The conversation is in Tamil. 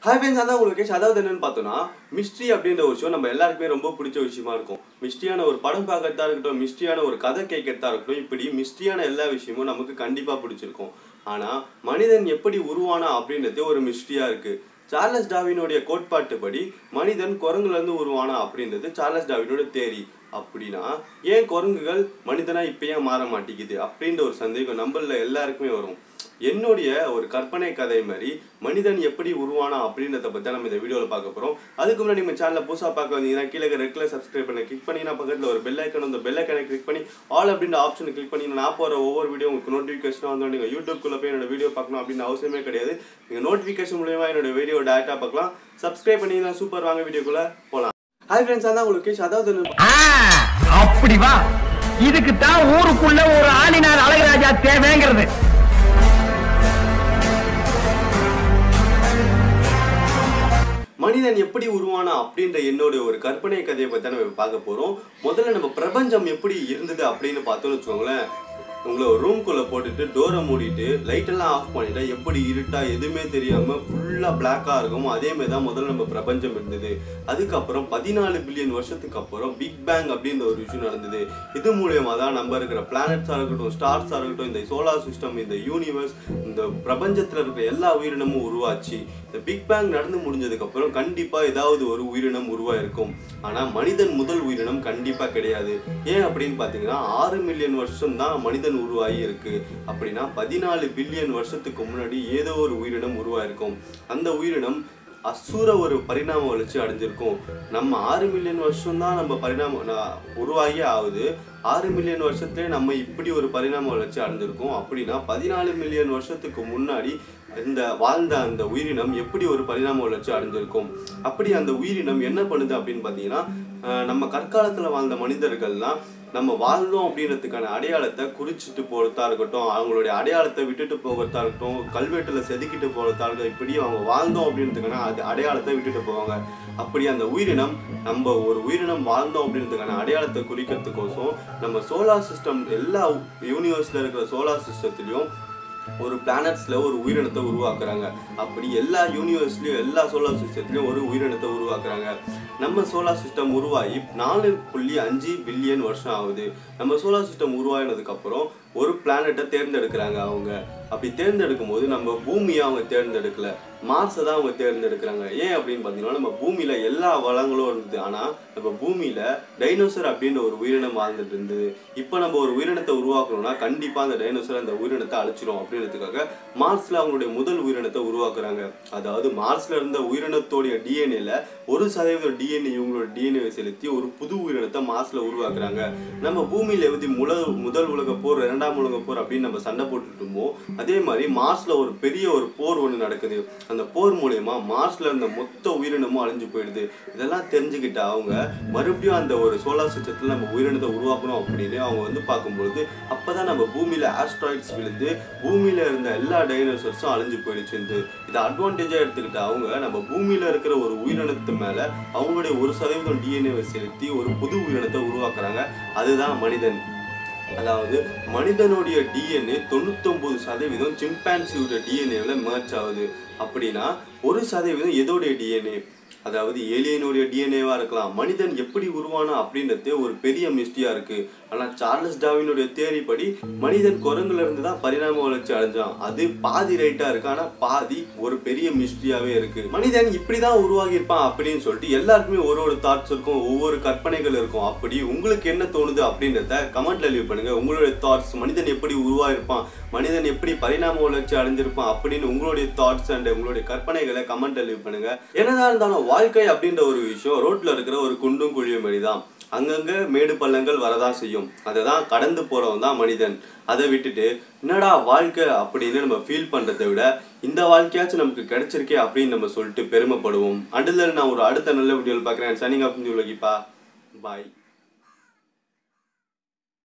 ஹாய் ஃப்ரெண்ட்ஸ் அதான் உங்களுக்கு கேஷ் அதாவது என்னன்னு பார்த்தோம்னா மிஸ்ட்ரி அப்படின்ற ஒரு ஷோ நம்ம எல்லாருக்குமே ரொம்ப பிடிச்ச விஷயமா இருக்கும் மிஸ்ட்ரியான ஒரு படம் பார்க்கறதா இருக்கட்டும் மிஸ்ட்ரியான ஒரு கதை கேட்கறதா இருக்கட்டும் இப்படி மிஸ்ட்ரியான எல்லா விஷயமும் நமக்கு கண்டிப்பாக பிடிச்சிருக்கும் ஆனால் மனிதன் எப்படி உருவானா அப்படின்றது ஒரு மிஸ்ட்ரியாக இருக்குது சார்லஸ் டாவினுடைய கோட்பாட்டுப்படி மனிதன் குரங்குல இருந்து உருவானா அப்படின்றது சார்லஸ் டாவினோட தேரி அப்படின்னா ஏன் குரங்குகள் மனிதனா இப்ப ஏன் மாற மாட்டேங்குது அப்படின்ற ஒரு சந்தேகம் நம்மள எல்லாருக்குமே வரும் என்னுடைய ஒரு கற்பனை கதை மாதிரி மனிதன் எப்படி உருவானா அப்படின்றத பற்றி நம்ம இந்த வீடியோவில் பார்க்க போகிறோம் அதுக்கு முன்னாடி நம்ம சேனலில் புதுசாக பார்க்க வந்தீங்கன்னா கீழே ரெட் கலர் சப்ஸ்கிரைப் பண்ணி கிளிக் பண்ணிங்கன்னா பக்கத்தில் ஒரு பெல் ஐக்கன் அந்த பெல் ஐக்கனை கிளிக் பண்ணி ஆல் அப்படின்ற ஆப்ஷனை கிளிக் பண்ணி நான் போகிற ஒவ்வொரு வீடியோ உங்களுக்கு நோட்டிஃபிகேஷன் வந்து நீங்கள் யூடியூப்குள்ளே போய் என்னோட வீடியோ பார்க்கணும் அப்படின்னு அவசியமே கிடையாது நீங்கள் நோட்டிஃபிகேஷன் மூலியமாக என்னோட வீடியோ டேரெக்டாக பார்க்கலாம் சப்ஸ்கிரைப் பண்ணிங்கன்னா சூப்பர் வாங்க வீடியோக்குள்ளே போகலாம் ஹாய் ஃப்ரெண்ட்ஸ் அதான் உங்களுக்கு கேஷ் அதாவது என்ன ஆ, அப்படி வா இதுக்கு தான் ஊருக்குள்ள ஒரு ஆளினார் அழகராஜா தேவைங்கிறது மனிதன் எப்படி உருவானா அப்படின்ற என்னோட ஒரு கற்பனை கதையை பற்றி நம்ம இப்ப பார்க்க போகிறோம் முதல்ல நம்ம பிரபஞ்சம் எப்படி இருந்தது அப்படின்னு பார்த்தோம்னு வச்சுக்கோங்களேன் உங்களை ஒரு ரூம்குள்ளே போட்டுட்டு டோரை மூடிட்டு லைட்டெல்லாம் ஆஃப் பண்ணிட்டா எப்படி இருட்டா எதுவுமே தெரியாமல் ஃபுல்லாக பிளாக்காக இருக்கும் அதே மாதிரி தான் முதல்ல நம்ம பிரபஞ்சம் இருந்தது அதுக்கப்புறம் பதினாலு பில்லியன் வருஷத்துக்கு அப்புறம் பிக் பேங் அப்படின்ற ஒரு விஷயம் நடந்தது இது மூலியமாக தான் நம்ம இருக்கிற பிளானட்ஸாக இருக்கட்டும் ஸ்டார்ஸாக இருக்கட்டும் இந்த சோலார் சிஸ்டம் இந்த யூனிவர்ஸ் இந்த பிரபஞ்சத்தில் இருக்கிற எல்லா உயிரினமும் உருவாச்சு இந்த பிக் பேங் நடந்து முடிஞ்சதுக்கு அப்புறம் கண்டிப்பா ஏதாவது ஒரு உயிரினம் உருவாயிருக்கும் ஆனா மனிதன் முதல் உயிரினம் கண்டிப்பா கிடையாது ஏன் அப்படின்னு பாத்தீங்கன்னா ஆறு மில்லியன் வருஷம் தான் மனிதன் உருவாகி இருக்கு அப்படின்னா பதினாலு பில்லியன் வருஷத்துக்கு முன்னாடி ஏதோ ஒரு உயிரினம் உருவாயிருக்கும் அந்த உயிரினம் அசுர ஒரு பரிணாம வளர்ச்சி அடைஞ்சிருக்கும் நம்ம ஆறு மில்லியன் வருஷம் தான் நம்ம பரிணாம நா- உருவாகி ஆகுது ஆறு மில்லியன் வருஷத்துலேயே நம்ம இப்படி ஒரு பரிணாம வளர்ச்சி அடைஞ்சிருக்கோம் அப்படின்னா பதினாலு மில்லியன் வருஷத்துக்கு முன்னாடி இந்த வாழ்ந்த அந்த உயிரினம் எப்படி ஒரு பரிணாம வளர்ச்சி அடைஞ்சிருக்கும் அப்படி அந்த உயிரினம் என்ன பண்ணுது அப்படின்னு பார்த்தீங்கன்னா ஆஹ் நம்ம கற்காலத்தில் வாழ்ந்த மனிதர்கள்லாம் நம்ம வாழ்ந்தோம் அப்படின்றதுக்கான அடையாளத்தை குறிச்சிட்டு போகிறதா இருக்கட்டும் அவங்களுடைய அடையாளத்தை விட்டுட்டு போகிறதா இருக்கட்டும் கல்வெட்டில் செதுக்கிட்டு போகிறதா இருக்கட்டும் இப்படி அவங்க வாழ்ந்தோம் அப்படின்றதுக்கான அது அடையாளத்தை விட்டுட்டு போவாங்க அப்படி அந்த உயிரினம் நம்ம ஒரு உயிரினம் வாழ்ந்தோம் அப்படின்றதுக்கான அடையாளத்தை குறிக்கிறதுக்கோசம் நம்ம சோலார் சிஸ்டம் எல்லா யூனிவர்ஸில் இருக்கிற சோலார் சிஸ்டத்துலேயும் ஒரு பிளானட்ஸ்ல ஒரு உயிரினத்தை உருவாக்குறாங்க அப்படி எல்லா யூனிவர்ஸ்லயும் எல்லா சோலார் சிஸ்டத்துலயும் ஒரு உயிரினத்தை உருவாக்குறாங்க நம்ம சோலார் சிஸ்டம் உருவாகி நாலு புள்ளி அஞ்சு பில்லியன் வருஷம் ஆகுது நம்ம சோலார் சிஸ்டம் உருவாகினதுக்கு அப்புறம் ஒரு பிளானட்டை தேர்ந்தெடுக்கிறாங்க அவங்க அப்படி தேர்ந்தெடுக்கும் போது நம்ம பூமியை அவங்க தேர்ந்தெடுக்கல மார்ஸை தான் அவங்க தேர்ந்தெடுக்கிறாங்க ஏன் அப்படின்னு பார்த்தீங்கன்னா நம்ம பூமியில எல்லா வளங்களும் இருந்தது ஆனா நம்ம பூமியில டைனோசர் அப்படின்ற ஒரு உயிரினம் வாழ்ந்துட்டு இருந்தது இப்போ நம்ம ஒரு உயிரினத்தை உருவாக்கணும்னா கண்டிப்பா அந்த டைனோசர் அந்த உயிரினத்தை அழிச்சிரும் அப்படின்றதுக்காக மார்ஸ்ல அவங்களுடைய முதல் உயிரினத்தை உருவாக்குறாங்க அதாவது மார்ஸ்ல இருந்த உயிரினத்தோடைய டிஎன்ஏல ஒரு சதவீதம் டிஎன்ஏ இவங்களோட டிஎன்ஏ செலுத்தி ஒரு புது உயிரினத்தை மார்ஸ்ல உருவாக்குறாங்க நம்ம பூமியில எப்படி முதல் முதல் உலக போர் இரண்டாம் உலக போர் அப்படின்னு நம்ம சண்டை போட்டுட்டோமோ அதே மாதிரி மார்ஸ்ல ஒரு பெரிய ஒரு போர் ஒன்று நடக்குது அந்த போர் மூலயமா மார்ஸ்ல இருந்த மொத்த உயிரினமும் அழிஞ்சு போயிடுது இதெல்லாம் தெரிஞ்சுக்கிட்ட அவங்க மறுபடியும் அந்த ஒரு சோலார் சிஸ்டத்தில் நம்ம உயிரினத்தை உருவாக்கணும் அப்படின்னு அவங்க வந்து பார்க்கும்பொழுது அப்பதான் நம்ம பூமியில ஆஸ்ட்ராய்ட்ஸ் விழுந்து பூமியில இருந்த எல்லா டைனோசர்ஸும் அழிஞ்சு போயிடுச்சு இதை அட்வான்டேஜா எடுத்துக்கிட்ட அவங்க நம்ம பூமியில இருக்கிற ஒரு உயிரினத்து மேல அவங்களுடைய ஒரு சதவீதம் டிஎன்ஏவை செலுத்தி ஒரு புது உயிரினத்தை உருவாக்குறாங்க அதுதான் மனிதன் அதாவது மனிதனுடைய டிஎன்ஏ தொண்ணூத்தொன்பது சதவீதம் சிம்பான்சியோட டிஎன்ஏவில் மேட்ச் ஆகுது அப்படின்னா ஒரு சதவீதம் எதோடைய டிஎன்ஏ அதாவது ஏலியனுடைய டிஎன்ஏவா இருக்கலாம் மனிதன் எப்படி உருவானா அப்படின்றதே ஒரு பெரிய மிஸ்டியா இருக்கு ஆனா சார்லஸ் டாவினுடைய தேரி படி மனிதன் குரங்குல இருந்து தான் பரிணாம வளர்ச்சி அடைஞ்சான் அது பாதி ரைட்டா இருக்கு ஆனா பாதி ஒரு பெரிய மிஸ்ட்ரியாவே இருக்கு மனிதன் இப்படிதான் உருவாகி இருப்பான் அப்படின்னு சொல்லிட்டு எல்லாருக்குமே ஒரு ஒரு தாட்ஸ் இருக்கும் ஒவ்வொரு கற்பனைகள் இருக்கும் அப்படி உங்களுக்கு என்ன தோணுது அப்படின்றத கமெண்ட்ல லீவ் பண்ணுங்க உங்களுடைய தாட்ஸ் மனிதன் எப்படி உருவாயிருப்பான் மனிதன் எப்படி பரிணாம வளர்ச்சி அடைஞ்சிருப்பான் அப்படின்னு உங்களுடைய தாட்ஸ் அண்ட் உங்களுடைய கற்பனைகளை கமெண்ட்ல லீவ் பண்ணுங்க என்னதான் இருந்தாலும் வாழ்க்கை அப்படின்ற ஒரு விஷயம் ரோட்ல இருக்கிற ஒரு குண்டும் குழியும் மாதிரி தான் அங்கங்க மேடு பள்ளங்கள் வரதான் செய்யும் அதை தான் கடந்து போறவன் தான் மனிதன் அதை விட்டுட்டு என்னடா வாழ்க்கை அப்படின்னு நம்ம ஃபீல் பண்றதை விட இந்த வாழ்க்கையாச்சும் நமக்கு கிடைச்சிருக்கே அப்படின்னு நம்ம சொல்லிட்டு பெருமைப்படுவோம் அடுத்த நான் ஒரு அடுத்த நல்ல வீடியோவில் பார்க்குறேன் சனிங் ஆஃப் உலகிப்பா பாய்